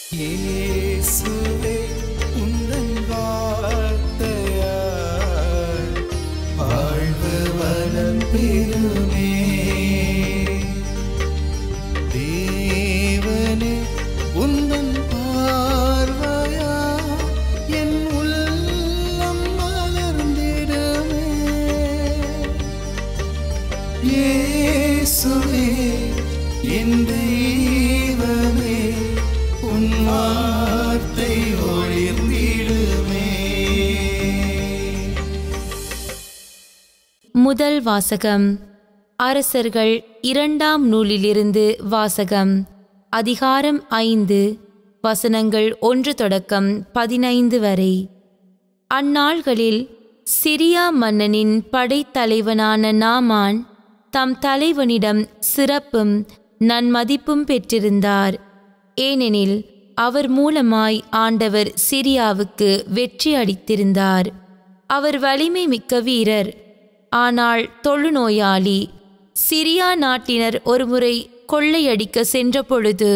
இயேசுவே உந்தன் வார்த்தையால் வாழ்வு வளம் பெறுமே தேவனே உந்தன் பார்வையா என் உள்ளம் மலர்ந்திடுமே இயேசுவே என் தெய்வமே உன் வார்த்தை ஒளிர்ந்திடுமே முதல் வாசகம் அரசர்கள் இரண்டாம் நூலிலிருந்து வாசகம் அதிகாரம் ஐந்து வசனங்கள் ஒன்று தொடக்கம் பதினைந்து வரை அந்நாள்களில் சிரியா மன்னனின் படைத்தலைவனான நாமான் தம் தலைவனிடம் சிறப்பும் நன்மதிப்பும் பெற்றிருந்தார் ஏனெனில் அவர் மூலமாய் ஆண்டவர் சிரியாவுக்கு வெற்றி அளித்திருந்தார் அவர் வலிமை மிக்க வீரர் ஆனால் தொழுநோயாளி சிரியா நாட்டினர் ஒருமுறை கொள்ளையடிக்க சென்றபொழுது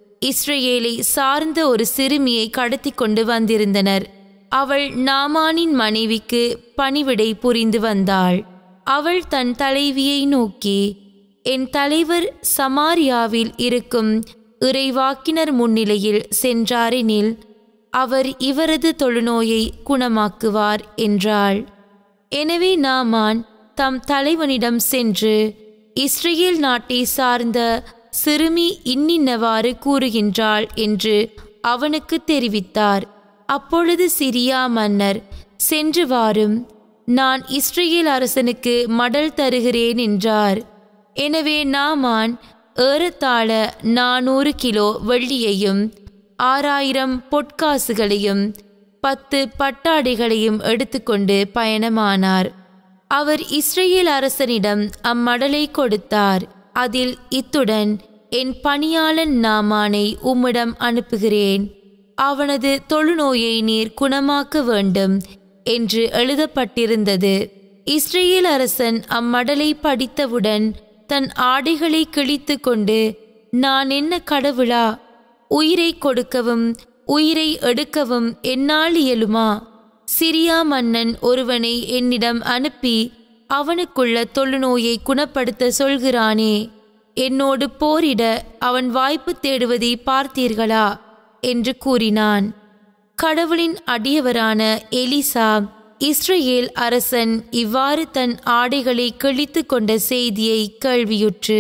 இஸ்ரேலை சார்ந்த ஒரு சிறுமியை கடத்தி கொண்டு வந்திருந்தனர் அவள் நாமானின் மனைவிக்கு பணிவிடை புரிந்து வந்தாள் அவள் தன் தலைவியை நோக்கி என் தலைவர் சமாரியாவில் இருக்கும் இறைவாக்கினர் முன்னிலையில் சென்றாரெனில் அவர் இவரது தொழுநோயை குணமாக்குவார் என்றாள் எனவே நாமான் தம் தலைவனிடம் சென்று இஸ்ரேல் நாட்டை சார்ந்த சிறுமி இன்னின்னவாறு கூறுகின்றாள் என்று அவனுக்கு தெரிவித்தார் அப்பொழுது சிரியா மன்னர் சென்று வாரும் நான் இஸ்ரேல் அரசனுக்கு மடல் தருகிறேன் என்றார் எனவே நாமான் ஏறத்தாழ நானூறு கிலோ வெள்ளியையும் ஆறாயிரம் பொற்காசுகளையும் பத்து பட்டாடைகளையும் எடுத்துக்கொண்டு பயணமானார் அவர் இஸ்ரேல் அரசனிடம் அம்மடலை கொடுத்தார் அதில் இத்துடன் என் பணியாளன் நாமானை உம்மிடம் அனுப்புகிறேன் அவனது தொழுநோயை நீர் குணமாக்க வேண்டும் என்று எழுதப்பட்டிருந்தது இஸ்ரேல் அரசன் அம்மடலை படித்தவுடன் தன் ஆடைகளை கிழித்து கொண்டு நான் என்ன கடவுளா உயிரை கொடுக்கவும் உயிரை எடுக்கவும் என்னால் இயலுமா சிரியா மன்னன் ஒருவனை என்னிடம் அனுப்பி அவனுக்குள்ள தொழுநோயை குணப்படுத்த சொல்கிறானே என்னோடு போரிட அவன் வாய்ப்பு தேடுவதை பார்த்தீர்களா என்று கூறினான் கடவுளின் அடியவரான எலிசா இஸ்ரேல் அரசன் இவ்வாறு தன் ஆடைகளை கிழித்து கொண்ட செய்தியை கேள்வியுற்று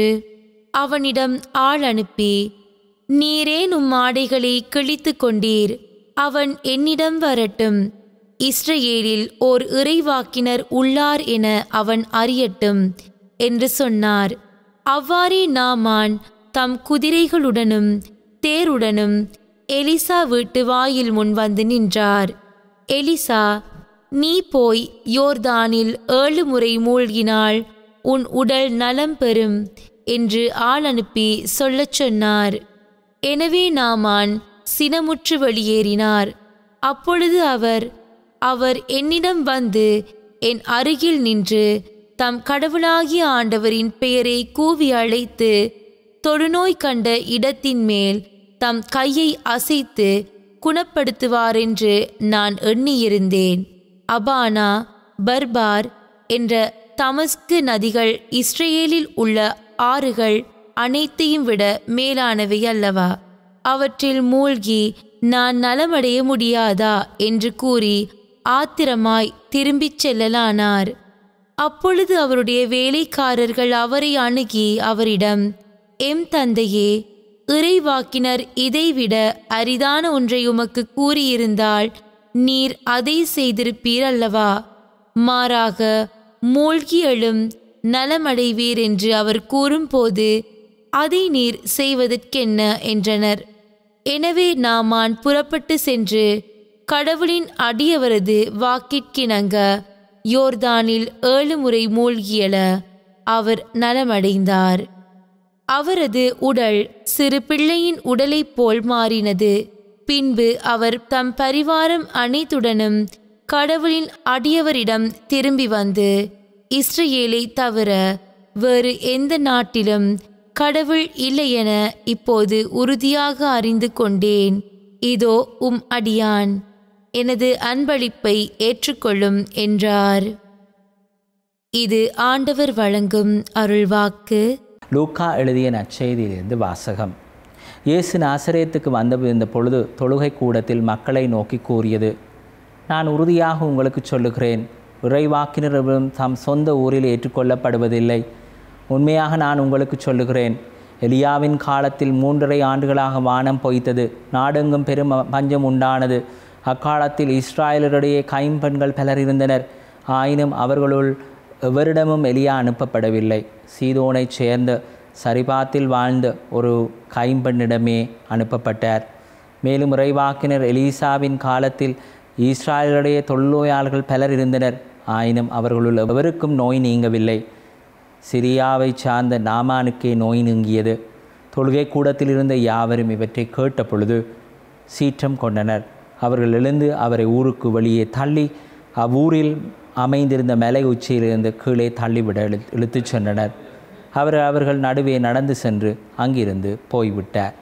அவனிடம் ஆள் அனுப்பி நீரேன் உம் ஆடைகளை கிழித்து கொண்டீர் அவன் என்னிடம் வரட்டும் இஸ்ரேலில் ஓர் இறைவாக்கினர் உள்ளார் என அவன் அறியட்டும் என்று சொன்னார் அவ்வாறே நாமான் தம் குதிரைகளுடனும் தேருடனும் எலிசா வீட்டு வாயில் முன் வந்து நின்றார் எலிசா நீ போய் யோர்தானில் ஏழு முறை மூழ்கினாள் உன் உடல் நலம் பெறும் என்று ஆள் அனுப்பி சொல்லச் சொன்னார் எனவே நாமான் சினமுற்று வெளியேறினார் அப்பொழுது அவர் அவர் என்னிடம் வந்து என் அருகில் நின்று தம் கடவுளாகிய ஆண்டவரின் பெயரை கூவி அழைத்து தொழுநோய் கண்ட இடத்தின் மேல் தம் கையை அசைத்து குணப்படுத்துவாரென்று நான் எண்ணியிருந்தேன் அபானா பர்பார் என்ற தமஸ்கு நதிகள் இஸ்ரேலில் உள்ள ஆறுகள் அனைத்தையும் விட மேலானவை அல்லவா அவற்றில் மூழ்கி நான் நலமடைய முடியாதா என்று கூறி ஆத்திரமாய் திரும்பிச் செல்லலானார் அப்பொழுது அவருடைய வேலைக்காரர்கள் அவரை அணுகி அவரிடம் எம் தந்தையே இறைவாக்கினர் இதைவிட அரிதான ஒன்றை உமக்கு கூறியிருந்தால் நீர் அதை செய்திருப்பீர் அல்லவா மாறாக மூழ்கி எழும் நலமடைவீர் என்று அவர் கூறும்போது அதை நீர் செய்வதற்கென்ன என்றனர் எனவே நாமான் புறப்பட்டு சென்று கடவுளின் அடியவரது வாக்கிற்கிணங்க யோர்தானில் ஏழு முறை மூழ்கியல அவர் நலமடைந்தார் அவரது உடல் சிறு பிள்ளையின் உடலைப் போல் மாறினது பின்பு அவர் தம் பரிவாரம் அனைத்துடனும் கடவுளின் அடியவரிடம் திரும்பி வந்து இஸ்ரேலை தவிர வேறு எந்த நாட்டிலும் கடவுள் இல்லை என இப்போது உறுதியாக அறிந்து கொண்டேன் இதோ உம் அடியான் எனது அன்பளிப்பை ஏற்றுக்கொள்ளும் என்றார் இது ஆண்டவர் வழங்கும் அருள்வாக்கு லூக்கா எழுதிய நற்செய்தியிலிருந்து வாசகம் இயேசு நாசரேத்துக்கு வந்த பொழுது தொழுகை கூடத்தில் மக்களை நோக்கி கூறியது நான் உறுதியாக உங்களுக்கு சொல்லுகிறேன் இறைவாக்கினரும் தம் சொந்த ஊரில் ஏற்றுக்கொள்ளப்படுவதில்லை உண்மையாக நான் உங்களுக்கு சொல்லுகிறேன் எலியாவின் காலத்தில் மூன்றரை ஆண்டுகளாக வானம் பொய்த்தது நாடெங்கும் பெரும் பஞ்சம் உண்டானது அக்காலத்தில் இஸ்ராயலருடைய கைம்பெண்கள் பலர் இருந்தனர் ஆயினும் அவர்களுள் எவரிடமும் எலியா அனுப்பப்படவில்லை சீதோனைச் சேர்ந்த சரிபாத்தில் வாழ்ந்த ஒரு கைம்பெண்ணிடமே அனுப்பப்பட்டார் மேலும் இறைவாக்கினர் எலீசாவின் காலத்தில் இஸ்ராயலுடைய தொழில்நோயாளர்கள் பலர் இருந்தனர் ஆயினும் அவர்களுள் எவருக்கும் நோய் நீங்கவில்லை சிரியாவை சார்ந்த நாமானுக்கே நோய் நீங்கியது தொழுகை கூடத்தில் இருந்த யாவரும் இவற்றை கேட்ட பொழுது சீற்றம் கொண்டனர் அவர்கள் எழுந்து அவரை ஊருக்கு வெளியே தள்ளி அவ்வூரில் அமைந்திருந்த மலை உச்சியிலிருந்து கீழே தள்ளிவிட இழு இழுத்துச் சென்றனர் அவர் அவர்கள் நடுவே நடந்து சென்று அங்கிருந்து போய்விட்டார்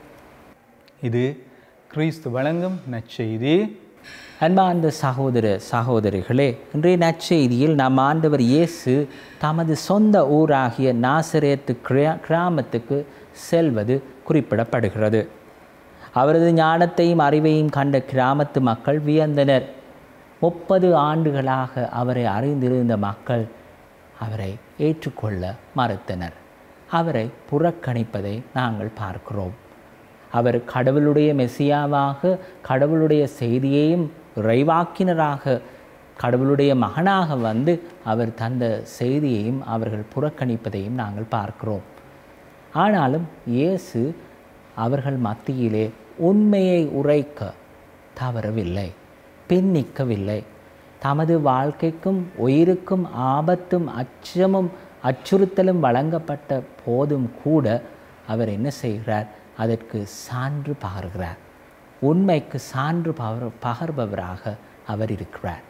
இது கிறிஸ்து வழங்கும் நற்செய்தி அன்பார்ந்த சகோதர சகோதரிகளே இன்றைய நற்செய்தியில் நம் ஆண்டவர் இயேசு தமது சொந்த ஊராகிய நாசரேத்து கிரா கிராமத்துக்கு செல்வது குறிப்பிடப்படுகிறது அவரது ஞானத்தையும் அறிவையும் கண்ட கிராமத்து மக்கள் வியந்தனர் முப்பது ஆண்டுகளாக அவரை அறிந்திருந்த மக்கள் அவரை ஏற்றுக்கொள்ள மறுத்தனர் அவரை புறக்கணிப்பதை நாங்கள் பார்க்கிறோம் அவர் கடவுளுடைய மெசியாவாக கடவுளுடைய செய்தியையும் இறைவாக்கினராக கடவுளுடைய மகனாக வந்து அவர் தந்த செய்தியையும் அவர்கள் புறக்கணிப்பதையும் நாங்கள் பார்க்கிறோம் ஆனாலும் இயேசு அவர்கள் மத்தியிலே உண்மையை உரைக்க தவறவில்லை பின்னிக்கவில்லை தமது வாழ்க்கைக்கும் உயிருக்கும் ஆபத்தும் அச்சமும் அச்சுறுத்தலும் வழங்கப்பட்ட போதும் கூட அவர் என்ன செய்கிறார் அதற்கு சான்று பகர்கிறார் உண்மைக்கு சான்று பகர் பகர்பவராக அவர் இருக்கிறார்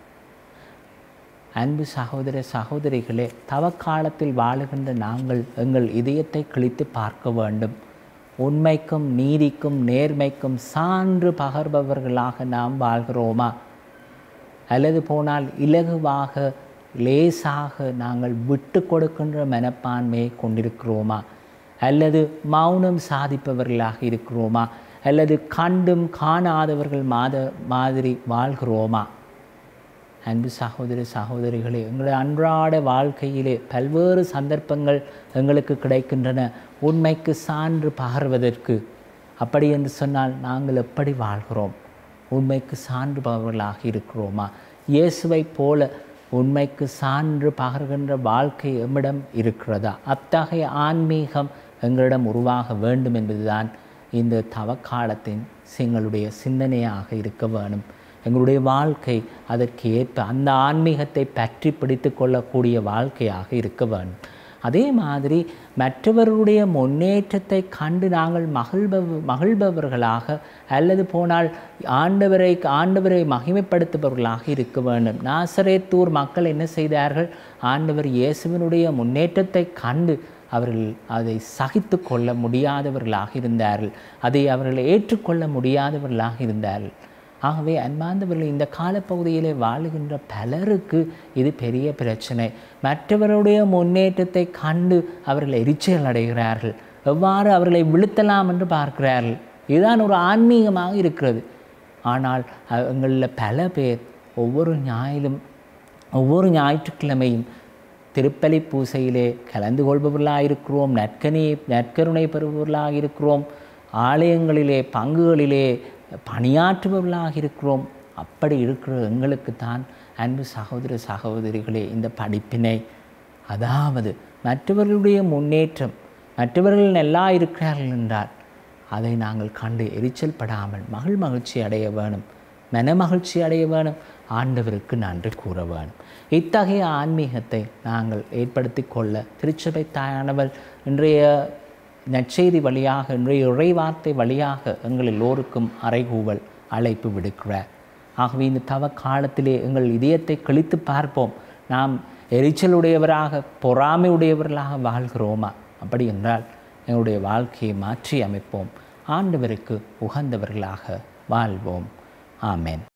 அன்பு சகோதர சகோதரிகளே தவக்காலத்தில் வாழுகின்ற நாங்கள் எங்கள் இதயத்தை கிழித்து பார்க்க வேண்டும் உண்மைக்கும் நீதிக்கும் நேர்மைக்கும் சான்று பகர்பவர்களாக நாம் வாழ்கிறோமா அல்லது போனால் இலகுவாக லேசாக நாங்கள் விட்டு கொடுக்கின்ற மனப்பான்மையை கொண்டிருக்கிறோமா அல்லது மௌனம் சாதிப்பவர்களாக இருக்கிறோமா அல்லது கண்டும் காணாதவர்கள் மாத மாதிரி வாழ்கிறோமா அன்பு சகோதர சகோதரிகளே எங்களுடைய அன்றாட வாழ்க்கையிலே பல்வேறு சந்தர்ப்பங்கள் எங்களுக்கு கிடைக்கின்றன உண்மைக்கு சான்று பகர்வதற்கு அப்படி என்று சொன்னால் நாங்கள் எப்படி வாழ்கிறோம் உண்மைக்கு சான்று பகர்களாக இருக்கிறோமா இயேசுவைப் போல உண்மைக்கு சான்று பகர்கின்ற வாழ்க்கை எம்மிடம் இருக்கிறதா அத்தகைய ஆன்மீகம் எங்களிடம் உருவாக வேண்டும் என்பதுதான் இந்த தவக்காலத்தின் எங்களுடைய சிந்தனையாக இருக்க வேணும் எங்களுடைய வாழ்க்கை அதற்கு ஏற்ப அந்த ஆன்மீகத்தை பற்றி பிடித்து கொள்ளக்கூடிய வாழ்க்கையாக இருக்க வேண்டும் அதே மாதிரி மற்றவர்களுடைய முன்னேற்றத்தை கண்டு நாங்கள் மகிழ்பவ மகிழ்பவர்களாக அல்லது போனால் ஆண்டவரை ஆண்டவரை மகிமைப்படுத்துபவர்களாக இருக்க வேண்டும் நாசரேத்தூர் மக்கள் என்ன செய்தார்கள் ஆண்டவர் இயேசுவினுடைய முன்னேற்றத்தை கண்டு அவர்கள் அதை சகித்து கொள்ள முடியாதவர்களாக இருந்தார்கள் அதை அவர்கள் ஏற்றுக்கொள்ள முடியாதவர்களாக இருந்தார்கள் ஆகவே அன்பார்ந்தவர்கள் இந்த காலப்பகுதியிலே வாழுகின்ற பலருக்கு இது பெரிய பிரச்சனை மற்றவருடைய முன்னேற்றத்தை கண்டு அவர்கள் எரிச்சல் அடைகிறார்கள் எவ்வாறு அவர்களை விழுத்தலாம் என்று பார்க்கிறார்கள் இதுதான் ஒரு ஆன்மீகமாக இருக்கிறது ஆனால் எங்களில் பல பேர் ஒவ்வொரு ஞாயிலும் ஒவ்வொரு ஞாயிற்றுக்கிழமையும் திருப்பலி பூசையிலே கலந்து கொள்பவர்களாக இருக்கிறோம் நற்கனி நற்கருணை பெறுபவர்களாக இருக்கிறோம் ஆலயங்களிலே பங்குகளிலே பணியாற்றுபவர்களாக இருக்கிறோம் அப்படி இருக்கிற எங்களுக்கு தான் அன்பு சகோதர சகோதரிகளே இந்த படிப்பினை அதாவது மற்றவர்களுடைய முன்னேற்றம் மற்றவர்கள் நல்லா இருக்கிறார்கள் என்றால் அதை நாங்கள் கண்டு எரிச்சல் படாமல் மகிழ் மகிழ்ச்சி அடைய வேணும் மன மகிழ்ச்சி அடைய வேணும் ஆண்டவருக்கு நன்றி கூற வேணும் இத்தகைய ஆன்மீகத்தை நாங்கள் ஏற்படுத்தி கொள்ள திருச்சபை தாயானவள் இன்றைய நற்செய்தி வழியாக இன்றைய இறைவார்த்தை வழியாக எங்கள் எல்லோருக்கும் அறைகூவல் அழைப்பு விடுக்கிறார் ஆகவே இந்த தவ காலத்திலே எங்கள் இதயத்தை கழித்து பார்ப்போம் நாம் எரிச்சலுடையவராக பொறாமை உடையவர்களாக வாழ்கிறோமா அப்படி என்றால் எங்களுடைய வாழ்க்கையை மாற்றி அமைப்போம் ஆண்டவருக்கு உகந்தவர்களாக வாழ்வோம் ஆமென்